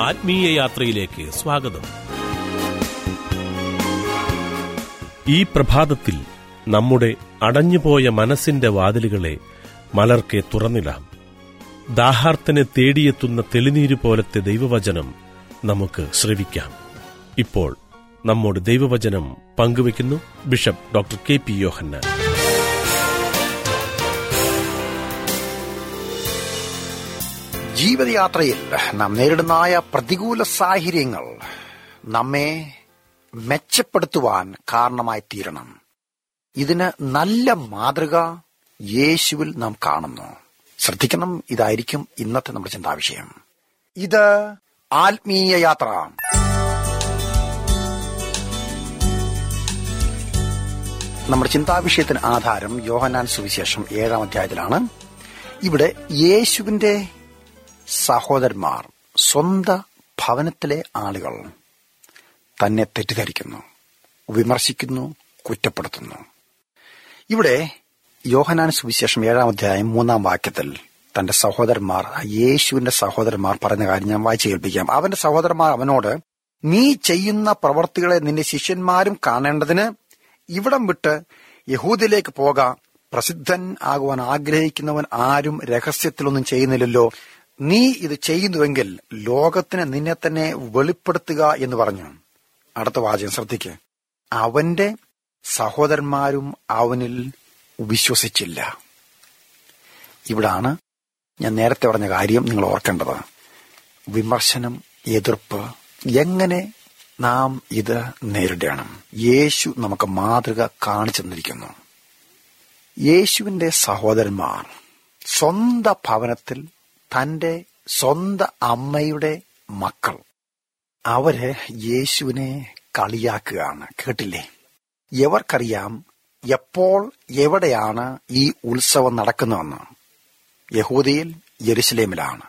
ആത്മീയ യാത്രയിലേക്ക് സ്വാഗതം ഈ പ്രഭാതത്തിൽ നമ്മുടെ അടഞ്ഞുപോയ മനസ്സിന്റെ വാതിലുകളെ മലർക്കെ തുറന്നിടാം ദാഹാർത്തനെ തേടിയെത്തുന്ന തെളിനീര് പോലത്തെ ദൈവവചനം നമുക്ക് ശ്രവിക്കാം ഇപ്പോൾ നമ്മോട് ദൈവവചനം പങ്കുവയ്ക്കുന്നു bishop doctor K P Yohannan ജീവിതയാത്രയിൽ നാം നേരിടുന്നതായ പ്രതികൂല സാഹചര്യങ്ങൾ നമ്മെ മെച്ചപ്പെടുത്തുവാൻ കാരണമായി തീരണം ഇതിന് നല്ല മാതൃക യേശുവിൽ നാം കാണുന്നു ശ്രദ്ധിക്കണം ഇതായിരിക്കും ഇന്നത്തെ നമ്മുടെ ചിന്താവിഷയം ഇത് ആത്മീയ യാത്ര നമ്മുടെ ചിന്താവിഷയത്തിന് ആധാരം യോഹനാൻ സുവിശേഷം ഏഴാം അധ്യായത്തിലാണ് ഇവിടെ യേശുവിന്റെ സഹോദരന്മാർ സ്വന്ത ഭവനത്തിലെ ആളുകൾ തന്നെ തെറ്റിദ്ധരിക്കുന്നു വിമർശിക്കുന്നു കുറ്റപ്പെടുത്തുന്നു ഇവിടെ യോഹനാൻ സുവിശേഷം ഏഴാം അധ്യായം മൂന്നാം വാക്യത്തിൽ തന്റെ സഹോദരന്മാർ യേശുവിന്റെ സഹോദരന്മാർ പറഞ്ഞ കാര്യം ഞാൻ വായിച്ചു കേൾപ്പിക്കാം അവന്റെ സഹോദരന്മാർ അവനോട് നീ ചെയ്യുന്ന പ്രവർത്തികളെ നിന്റെ ശിഷ്യന്മാരും കാണേണ്ടതിന് ഇവിടം വിട്ട് യഹൂദിലേക്ക് പോക പ്രസിദ്ധൻ ആകുവാൻ ആഗ്രഹിക്കുന്നവൻ ആരും രഹസ്യത്തിലൊന്നും ചെയ്യുന്നില്ലല്ലോ നീ ഇത് ചെയ്യുന്നുവെങ്കിൽ ലോകത്തിന് നിന്നെ തന്നെ വെളിപ്പെടുത്തുക എന്ന് പറഞ്ഞു അടുത്ത വാചകം ശ്രദ്ധിക്ക് അവന്റെ സഹോദരന്മാരും അവനിൽ വിശ്വസിച്ചില്ല ഇവിടാണ് ഞാൻ നേരത്തെ പറഞ്ഞ കാര്യം നിങ്ങൾ ഓർക്കേണ്ടത് വിമർശനം എതിർപ്പ് എങ്ങനെ നാം ഇത് നേരിടണം യേശു നമുക്ക് മാതൃക കാണിച്ചു തന്നിരിക്കുന്നു യേശുവിന്റെ സഹോദരന്മാർ സ്വന്ത ഭവനത്തിൽ തന്റെ സ്വന്ത അമ്മയുടെ മക്കൾ അവര് യേശുവിനെ കളിയാക്കുകയാണ് കേട്ടില്ലേ എവർക്കറിയാം എപ്പോൾ എവിടെയാണ് ഈ ഉത്സവം നടക്കുന്നതെന്ന് യഹൂദിയിൽ യെരുസലേമിലാണ്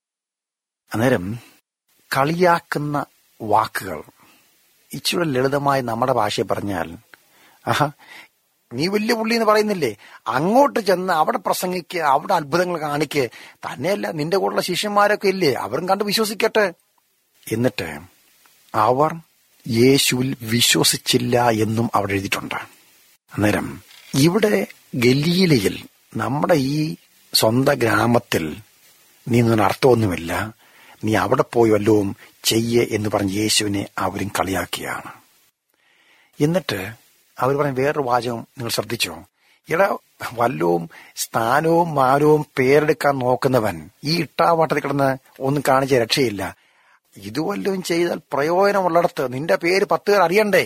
അന്നേരം കളിയാക്കുന്ന വാക്കുകൾ ഇച്ചിരി ലളിതമായി നമ്മുടെ ഭാഷയെ പറഞ്ഞാൽ ആഹാ നീ വലിയ പുള്ളി എന്ന് പറയുന്നില്ലേ അങ്ങോട്ട് ചെന്ന് അവിടെ പ്രസംഗിക്കുക അവിടെ അത്ഭുതങ്ങൾ കാണിക്ക് തന്നെയല്ല നിന്റെ കൂടെയുള്ള ശിഷ്യന്മാരൊക്കെ ഇല്ലേ അവരും കണ്ട് വിശ്വസിക്കട്ടെ എന്നിട്ട് അവർ യേശുവിൽ വിശ്വസിച്ചില്ല എന്നും അവിടെ എഴുതിയിട്ടുണ്ട് അന്നേരം ഇവിടെ ഗലീലയിൽ നമ്മുടെ ഈ സ്വന്തം ഗ്രാമത്തിൽ നീ ഒന്നും അർത്ഥമൊന്നുമില്ല നീ അവിടെ പോയി വല്ലവും ചെയ്യേ എന്ന് പറഞ്ഞ് യേശുവിനെ അവരും കളിയാക്കിയാണ് എന്നിട്ട് അവർ പറഞ്ഞ വേറൊരു വാചകം നിങ്ങൾ ശ്രദ്ധിച്ചോ ഇട വല്ലവും സ്ഥാനവും മാനവും പേരെടുക്കാൻ നോക്കുന്നവൻ ഈ ഇട്ടാവാട്ടത്തിൽ കിടന്ന് ഒന്നും കാണിച്ച രക്ഷയില്ല ഇത് വല്ലതും ചെയ്താൽ പ്രയോജനമുള്ളിടത്ത് നിന്റെ പേര് പത്ത് പേർ അറിയണ്ടേ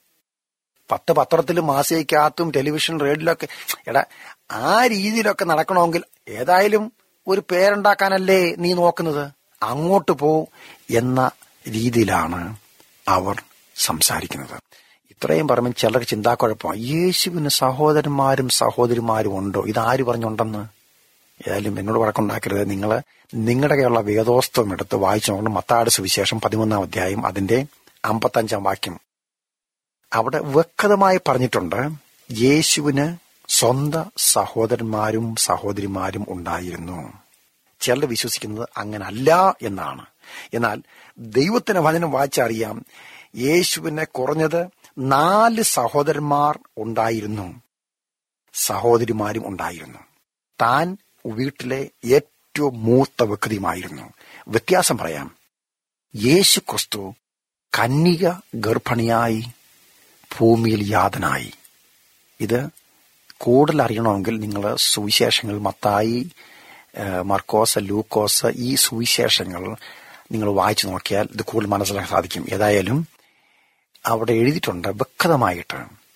പത്ത് പത്രത്തിലും മാസികക്കകത്തും ടെലിവിഷൻ റേഡിയോയിലൊക്കെ എടാ ആ രീതിയിലൊക്കെ നടക്കണമെങ്കിൽ ഏതായാലും ഒരു പേരുണ്ടാക്കാനല്ലേ നീ നോക്കുന്നത് അങ്ങോട്ട് പോ എന്ന രീതിയിലാണ് അവർ സംസാരിക്കുന്നത് ഇത്രയും പറയുമ്പോൾ ചിലർക്ക് ചിന്താക്കുഴപ്പം യേശുവിന് സഹോദരന്മാരും സഹോദരിമാരും ഉണ്ടോ ഇതാര് പറഞ്ഞുണ്ടെന്ന് ഏതായാലും എന്നോട് വഴക്കുണ്ടാക്കരുത് നിങ്ങൾ നിങ്ങളുടെ കയ്യിലുള്ള വേദോസ്തവം എടുത്ത് വായിച്ചു നോക്കണം മത്താട് സുവിശേഷം പതിമൂന്നാം അധ്യായം അതിന്റെ അമ്പത്തഞ്ചാം വാക്യം അവിടെ വ്യക്തമായി പറഞ്ഞിട്ടുണ്ട് യേശുവിന് സ്വന്തം സഹോദരന്മാരും സഹോദരിമാരും ഉണ്ടായിരുന്നു ചിലർ വിശ്വസിക്കുന്നത് അങ്ങനല്ല എന്നാണ് എന്നാൽ ദൈവത്തിന് വചനം വായിച്ചറിയാം യേശുവിനെ കുറഞ്ഞത് നാല് സഹോദരന്മാർ ഉണ്ടായിരുന്നു സഹോദരിമാരും ഉണ്ടായിരുന്നു താൻ വീട്ടിലെ ഏറ്റവും മൂത്ത വ്യക്തിയുമായിരുന്നു വ്യത്യാസം പറയാം യേശു ക്രിസ്തു കന്യക ഗർഭിണിയായി ഭൂമിയിൽ യാതനായി ഇത് കൂടുതൽ അറിയണമെങ്കിൽ നിങ്ങൾ സുവിശേഷങ്ങൾ മത്തായി മർക്കോസ് ലൂക്കോസ് ഈ സുവിശേഷങ്ങൾ നിങ്ങൾ വായിച്ചു നോക്കിയാൽ ഇത് കൂടുതൽ മനസ്സിലാക്കാൻ സാധിക്കും ഏതായാലും അവിടെ എഴുതിയിട്ടുണ്ട് വ്യക്തമായിട്ട്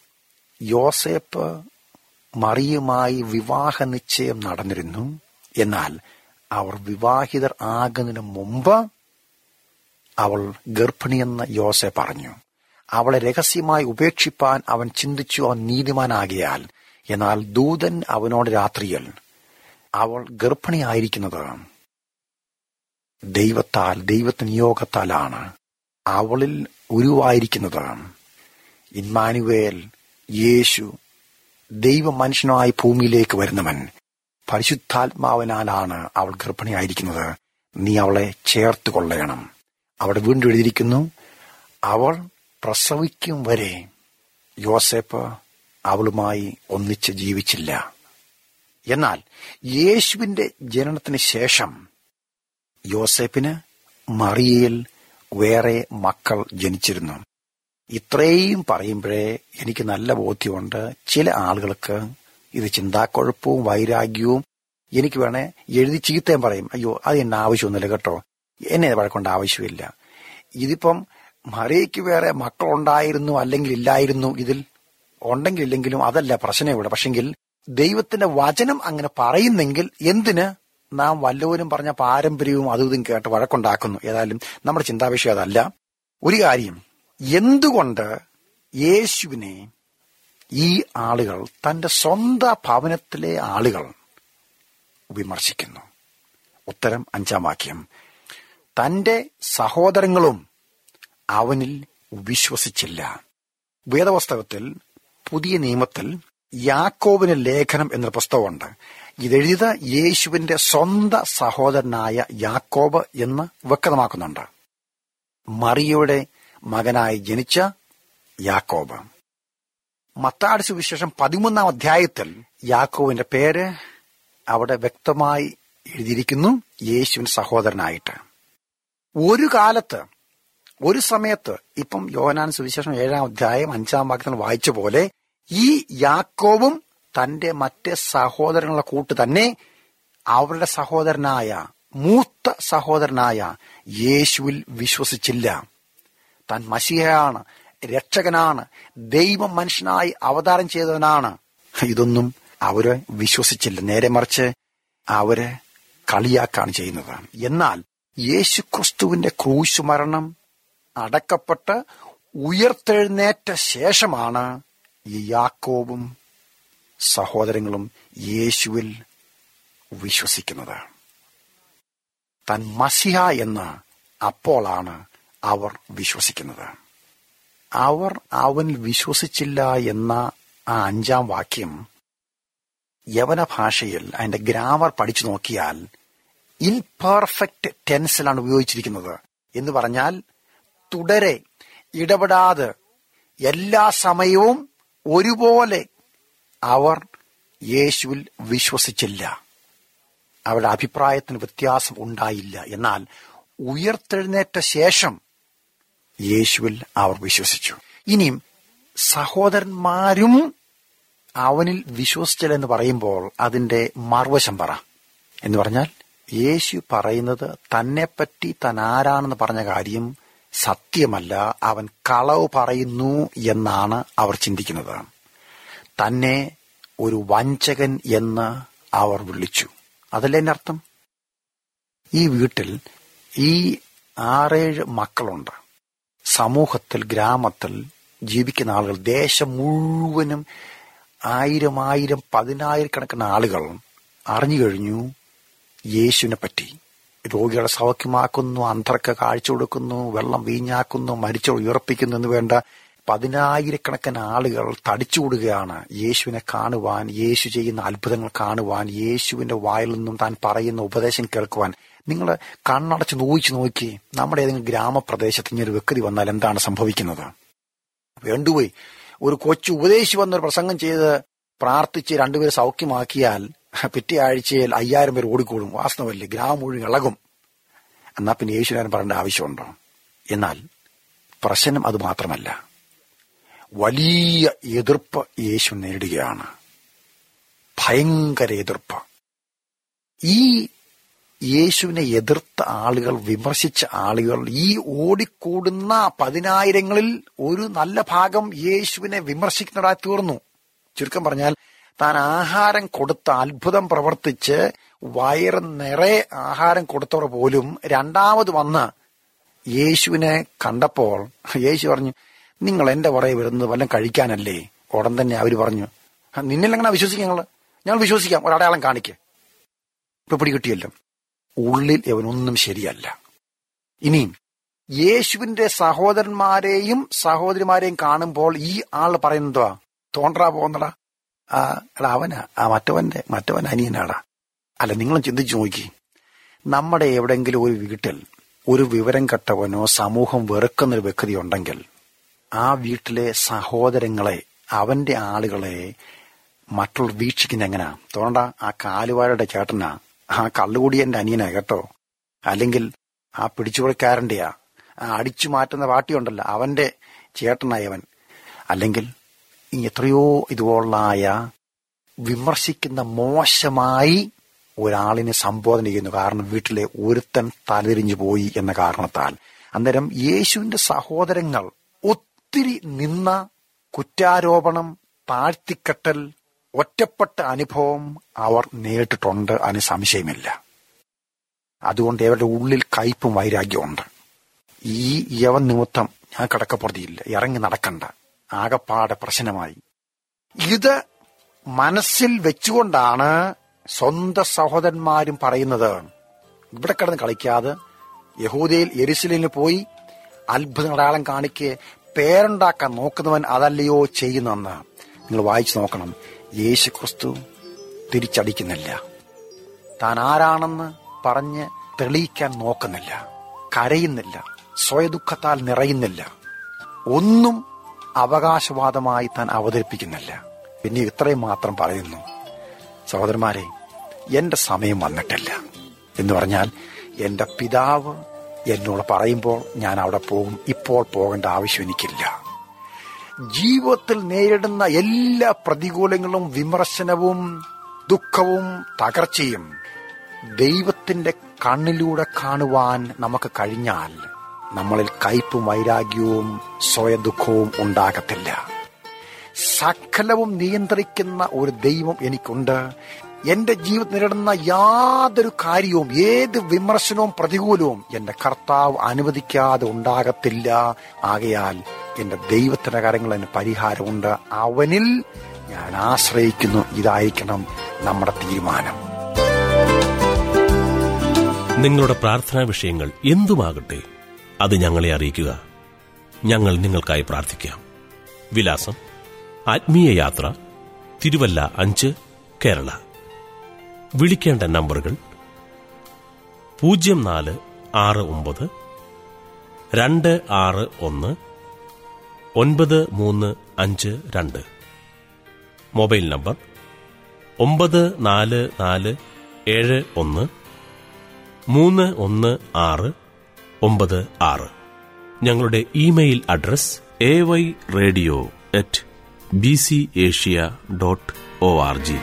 യോസേപ്പ് മറിയുമായി വിവാഹ നിശ്ചയം നടന്നിരുന്നു എന്നാൽ അവർ വിവാഹിതർ ആകുന്നതിന് മുമ്പ് അവൾ ഗർഭിണിയെന്ന് യോസെ പറഞ്ഞു അവളെ രഹസ്യമായി ഉപേക്ഷിപ്പാൻ അവൻ ചിന്തിച്ചു അവൻ നീതിമാനാകിയാൽ എന്നാൽ ദൂതൻ അവനോട് രാത്രിയിൽ അവൾ ഗർഭിണിയായിരിക്കുന്നത് ദൈവത്താൽ ദൈവത്തിന് നിയോഗത്താലാണ് അവളിൽ ഉരുവായിരിക്കുന്നത് ഇൻമാനുവേൽ യേശു ദൈവ മനുഷ്യനായി ഭൂമിയിലേക്ക് വരുന്നവൻ പരിശുദ്ധാത്മാവിനാലാണ് അവൾ ഗർഭിണിയായിരിക്കുന്നത് നീ അവളെ ചേർത്ത് കൊള്ളയണം അവിടെ വീണ്ടും എഴുതിയിരിക്കുന്നു അവൾ പ്രസവിക്കും വരെ യോസേപ്പ് അവളുമായി ഒന്നിച്ച് ജീവിച്ചില്ല എന്നാൽ യേശുവിന്റെ ജനനത്തിന് ശേഷം യോസേപ്പിന് മറിയയിൽ വേറെ മക്കൾ ജനിച്ചിരുന്നു ഇത്രയും പറയുമ്പോഴേ എനിക്ക് നല്ല ബോധ്യമുണ്ട് ചില ആളുകൾക്ക് ഇത് ചിന്താക്കുഴപ്പവും വൈരാഗ്യവും എനിക്ക് വേണേ എഴുതി ചീത്തയും പറയും അയ്യോ അത് എന്നെ ആവശ്യമൊന്നുമില്ല കേട്ടോ എന്നെ വഴക്കൊണ്ട് ആവശ്യമില്ല ഇതിപ്പം മറിയയ്ക്ക് വേറെ മക്കളുണ്ടായിരുന്നു അല്ലെങ്കിൽ ഇല്ലായിരുന്നു ഇതിൽ ഉണ്ടെങ്കിൽ ഇല്ലെങ്കിലും അതല്ല പ്രശ്നം ഇവിടെ പക്ഷെങ്കിൽ ദൈവത്തിന്റെ വചനം അങ്ങനെ പറയുന്നെങ്കിൽ എന്തിന് നാം വല്ലവരും പറഞ്ഞ പാരമ്പര്യവും അതും ഇതും കേട്ട് വഴക്കുണ്ടാക്കുന്നു ഏതായാലും നമ്മുടെ ചിന്താവിഷയം അതല്ല ഒരു കാര്യം എന്തുകൊണ്ട് യേശുവിനെ ഈ ആളുകൾ തന്റെ സ്വന്തം ഭവനത്തിലെ ആളുകൾ വിമർശിക്കുന്നു ഉത്തരം അഞ്ചാം വാക്യം തന്റെ സഹോദരങ്ങളും അവനിൽ വിശ്വസിച്ചില്ല വേദപുസ്തകത്തിൽ പുതിയ നിയമത്തിൽ യാക്കോബിന് ലേഖനം എന്നൊരു പുസ്തകമുണ്ട് ഇതെഴുതിയത് യേശുവിന്റെ സ്വന്തം സഹോദരനായ യാക്കോബ് എന്ന് വ്യക്തമാക്കുന്നുണ്ട് മറിയയുടെ മകനായി ജനിച്ച യാക്കോബ് മത്താട് സുവിശേഷം പതിമൂന്നാം അധ്യായത്തിൽ യാക്കോവിന്റെ പേര് അവിടെ വ്യക്തമായി എഴുതിയിരിക്കുന്നു യേശുവിൻ സഹോദരനായിട്ട് ഒരു കാലത്ത് ഒരു സമയത്ത് ഇപ്പം യോഹനാൻ സുവിശേഷം ഏഴാം അധ്യായം അഞ്ചാം വാക്യത്തിൽ വായിച്ച പോലെ ഈ യാക്കോവും തന്റെ മറ്റ് സഹോദരങ്ങളുടെ കൂട്ട് തന്നെ അവരുടെ സഹോദരനായ മൂത്ത സഹോദരനായ യേശുവിൽ വിശ്വസിച്ചില്ല താൻ മഷിഹയാണ് രക്ഷകനാണ് ദൈവം മനുഷ്യനായി അവതാരം ചെയ്തവനാണ് ഇതൊന്നും അവര് വിശ്വസിച്ചില്ല നേരെ മറിച്ച് അവര് കളിയാക്കാണ് ചെയ്യുന്നത് എന്നാൽ യേശുക്രിസ്തുവിന്റെ ക്രൂശ് മരണം അടക്കപ്പെട്ട് ഉയർത്തെഴുന്നേറ്റ ശേഷമാണ് ഈ യാക്കോബും സഹോദരങ്ങളും യേശുവിൽ വിശ്വസിക്കുന്നത് താൻ മസിഹ എന്ന് അപ്പോളാണ് അവർ വിശ്വസിക്കുന്നത് അവർ അവനിൽ വിശ്വസിച്ചില്ല എന്ന ആ അഞ്ചാം വാക്യം യവന ഭാഷയിൽ അതിന്റെ ഗ്രാമർ പഠിച്ചു നോക്കിയാൽ ഇൻപെർഫെക്റ്റ് ടെൻസിലാണ് ഉപയോഗിച്ചിരിക്കുന്നത് എന്ന് പറഞ്ഞാൽ തുടരെ ഇടപെടാതെ എല്ലാ സമയവും ഒരുപോലെ അവർ യേശുവിൽ വിശ്വസിച്ചില്ല അവരുടെ അഭിപ്രായത്തിന് വ്യത്യാസം ഉണ്ടായില്ല എന്നാൽ ഉയർത്തെഴുന്നേറ്റ ശേഷം യേശുവിൽ അവർ വിശ്വസിച്ചു ഇനിയും സഹോദരന്മാരും അവനിൽ വിശ്വസിച്ചില്ലെന്ന് പറയുമ്പോൾ അതിന്റെ മറുവശം പറ എന്ന് പറഞ്ഞാൽ യേശു പറയുന്നത് തന്നെപ്പറ്റി താൻ ആരാണെന്ന് പറഞ്ഞ കാര്യം സത്യമല്ല അവൻ കളവ് പറയുന്നു എന്നാണ് അവർ ചിന്തിക്കുന്നത് തന്നെ ഒരു വഞ്ചകൻ എന്ന് അവർ വിളിച്ചു അതല്ലേ എന്റെ അർത്ഥം ഈ വീട്ടിൽ ഈ ആറേഴ് മക്കളുണ്ട് സമൂഹത്തിൽ ഗ്രാമത്തിൽ ജീവിക്കുന്ന ആളുകൾ ദേശം മുഴുവനും ആയിരം ആയിരം പതിനായിരക്കണക്കിന് ആളുകൾ അറിഞ്ഞു കഴിഞ്ഞു യേശുവിനെ പറ്റി രോഗികളെ സൗഖ്യമാക്കുന്നു അന്ധർക്ക് കാഴ്ച കൊടുക്കുന്നു വെള്ളം വീഞ്ഞാക്കുന്നു മരിച്ച ഉയർപ്പിക്കുന്നു എന്ന് വേണ്ട പതിനായിരക്കണക്കിന് ആളുകൾ തടിച്ചുകൂടുകയാണ് യേശുവിനെ കാണുവാൻ യേശു ചെയ്യുന്ന അത്ഭുതങ്ങൾ കാണുവാൻ യേശുവിന്റെ വായിൽ നിന്നും താൻ പറയുന്ന ഉപദേശം കേൾക്കുവാൻ നിങ്ങൾ കണ്ണടച്ച് നോയിച്ചു നോക്കി നമ്മുടെ ഏതെങ്കിലും ഗ്രാമപ്രദേശത്ത് ഇങ്ങനെ ഒരു വ്യക്തി വന്നാൽ എന്താണ് സംഭവിക്കുന്നത് വേണ്ടുപോയി ഒരു കൊച്ചു ഉപദേശി വന്നൊരു പ്രസംഗം ചെയ്ത് പ്രാർത്ഥിച്ച് രണ്ടുപേരെ സൗഖ്യമാക്കിയാൽ പിറ്റേ ആഴ്ചയിൽ അയ്യായിരം പേർ ഓടിക്കൂടും വാസ്തവല്ലേ ഗ്രാമം മുഴുവൻ ഇളകും എന്നാ പിന്നെ യേശുനാരൻ പറയേണ്ട ആവശ്യമുണ്ടോ എന്നാൽ പ്രശ്നം അത് മാത്രമല്ല വലിയ എതിർപ്പ് യേശു നേരിടുകയാണ് ഭയങ്കര എതിർപ്പ് ഈ യേശുവിനെ എതിർത്ത ആളുകൾ വിമർശിച്ച ആളുകൾ ഈ ഓടിക്കൂടുന്ന പതിനായിരങ്ങളിൽ ഒരു നല്ല ഭാഗം യേശുവിനെ വിമർശിക്കുന്നതായി തീർന്നു ചുരുക്കം പറഞ്ഞാൽ താൻ ആഹാരം കൊടുത്ത അത്ഭുതം പ്രവർത്തിച്ച് വയറ് നിറയെ ആഹാരം കൊടുത്തവർ പോലും രണ്ടാമത് വന്ന് യേശുവിനെ കണ്ടപ്പോൾ യേശു പറഞ്ഞു നിങ്ങൾ എന്റെ പുറകെ വരുന്നത് വല്ലതും കഴിക്കാനല്ലേ ഉടൻ തന്നെ അവര് പറഞ്ഞു നിന്നിലെങ്ങനെ വിശ്വസിക്കാം ഞങ്ങള് ഞങ്ങൾ വിശ്വസിക്കാം ഒരടയാളം കാണിക്ക് ഇപ്പൊ പിടികിട്ടിയല്ലോ ഉള്ളിൽ ഇവനൊന്നും ശരിയല്ല ഇനിയും യേശുവിന്റെ സഹോദരന്മാരെയും സഹോദരിമാരെയും കാണുമ്പോൾ ഈ ആൾ പറയുന്നതാ തോണ്ടറാ പോകുന്നടാ ആ എടാ അവനാ ആ മറ്റവന്റെ മറ്റവൻ അനിയനാടാ അല്ല നിങ്ങളും ചിന്തിച്ചു നോക്കി നമ്മുടെ എവിടെങ്കിലും ഒരു വീട്ടിൽ ഒരു വിവരം കെട്ടവനോ സമൂഹം വെറുക്കുന്നൊരു വ്യക്തി ഉണ്ടെങ്കിൽ ആ വീട്ടിലെ സഹോദരങ്ങളെ അവന്റെ ആളുകളെ മറ്റുള്ള വീക്ഷിക്കുന്ന എങ്ങനാ തോണ്ട ആ കാലുവാരുടെ ചേട്ടനാ ആ കള്ളുകൂടിയന്റെ അനിയനാ കേട്ടോ അല്ലെങ്കിൽ ആ പിടിച്ചുപറിക്കാരന്റെയാ ആ അടിച്ചു മാറ്റുന്ന പാട്ടിയുണ്ടല്ലോ അവന്റെ ചേട്ടനായവൻ അല്ലെങ്കിൽ ഈ എത്രയോ ഇതുപോലായ വിമർശിക്കുന്ന മോശമായി ഒരാളിനെ സംബോധന ചെയ്യുന്നു കാരണം വീട്ടിലെ ഒരുത്തൻ തലതിരിഞ്ഞു പോയി എന്ന കാരണത്താൽ അന്നേരം യേശുവിന്റെ സഹോദരങ്ങൾ ഒത്തിരി നിന്ന കുറ്റാരോപണം താഴ്ത്തിക്കെട്ടൽ ഒറ്റപ്പെട്ട അനുഭവം അവർ നേരിട്ടിട്ടുണ്ട് അതിന് സംശയമില്ല അതുകൊണ്ട് അവരുടെ ഉള്ളിൽ കയ്പും വൈരാഗ്യമുണ്ട് ഈ യവൻ നിമിത്തം ഞാൻ കടക്കപ്പുറത്തിയില്ല ഇറങ്ങി നടക്കണ്ട ആകപ്പാടെ പ്രശ്നമായി ഇത് മനസ്സിൽ വെച്ചുകൊണ്ടാണ് സ്വന്തം സഹോദരന്മാരും പറയുന്നത് ഇവിടെ കിടന്ന് കളിക്കാതെ യഹൂദയിൽ എരുസലേമിൽ പോയി അത്ഭുത അടയാളം കാണിക്ക് പേരുണ്ടാക്കാൻ നോക്കുന്നവൻ അതല്ലയോ ചെയ്യുന്നെന്ന് നിങ്ങൾ വായിച്ചു നോക്കണം യേശു ക്രിസ്തു തിരിച്ചടിക്കുന്നില്ല താൻ ആരാണെന്ന് പറഞ്ഞ് തെളിയിക്കാൻ നോക്കുന്നില്ല കരയുന്നില്ല സ്വയദുഃഖത്താൽ നിറയുന്നില്ല ഒന്നും അവകാശവാദമായി താൻ അവതരിപ്പിക്കുന്നില്ല പിന്നെ ഇത്രയും മാത്രം പറയുന്നു സഹോദരന്മാരെ എന്റെ സമയം വന്നിട്ടില്ല എന്ന് പറഞ്ഞാൽ എന്റെ പിതാവ് എന്നോട് പറയുമ്പോൾ ഞാൻ അവിടെ പോകും ഇപ്പോൾ പോകേണ്ട ആവശ്യം എനിക്കില്ല ജീവിതത്തിൽ നേരിടുന്ന എല്ലാ പ്രതികൂലങ്ങളും വിമർശനവും ദുഃഖവും തകർച്ചയും ദൈവത്തിന്റെ കണ്ണിലൂടെ കാണുവാൻ നമുക്ക് കഴിഞ്ഞാൽ നമ്മളിൽ കയ്പും വൈരാഗ്യവും സ്വയദുഃഖവും ഉണ്ടാകത്തില്ല സകലവും നിയന്ത്രിക്കുന്ന ഒരു ദൈവം എനിക്കുണ്ട് എന്റെ ജീവിതത്തിൽ നേരിടുന്ന യാതൊരു കാര്യവും ഏത് വിമർശനവും പ്രതികൂലവും എന്റെ കർത്താവ് അനുവദിക്കാതെ ഉണ്ടാകത്തില്ല ആകയാൽ എന്റെ ദൈവത്തിന്റെ കാര്യങ്ങളിൽ പരിഹാരമുണ്ട് അവനിൽ ഞാൻ ആശ്രയിക്കുന്നു ഇതായിരിക്കണം നമ്മുടെ തീരുമാനം നിങ്ങളുടെ പ്രാർത്ഥനാ വിഷയങ്ങൾ എന്തുമാകട്ടെ അത് ഞങ്ങളെ അറിയിക്കുക ഞങ്ങൾ നിങ്ങൾക്കായി പ്രാർത്ഥിക്കാം വിലാസം ആത്മീയ യാത്ര തിരുവല്ല അഞ്ച് കേരള വിളിക്കേണ്ട നമ്പറുകൾ പൂജ്യം നാല് ആറ് ഒമ്പത് രണ്ട് ആറ് ഒന്ന് ഒൻപത് മൂന്ന് അഞ്ച് രണ്ട് മൊബൈൽ നമ്പർ ഒമ്പത് നാല് നാല് ഏഴ് ഒന്ന് മൂന്ന് ഒന്ന് ആറ് ഒമ്പത് ആറ് ഞങ്ങളുടെ email address A Y radio at B C Asia dot O R G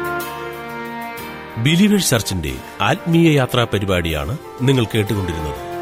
Believers ചർച്ചിന്റെ ആത്മീയ യാത്രാ പരിപാടിയാണ് നിങ്ങൾ കേട്ടുകൊണ്ടിരുന്നത്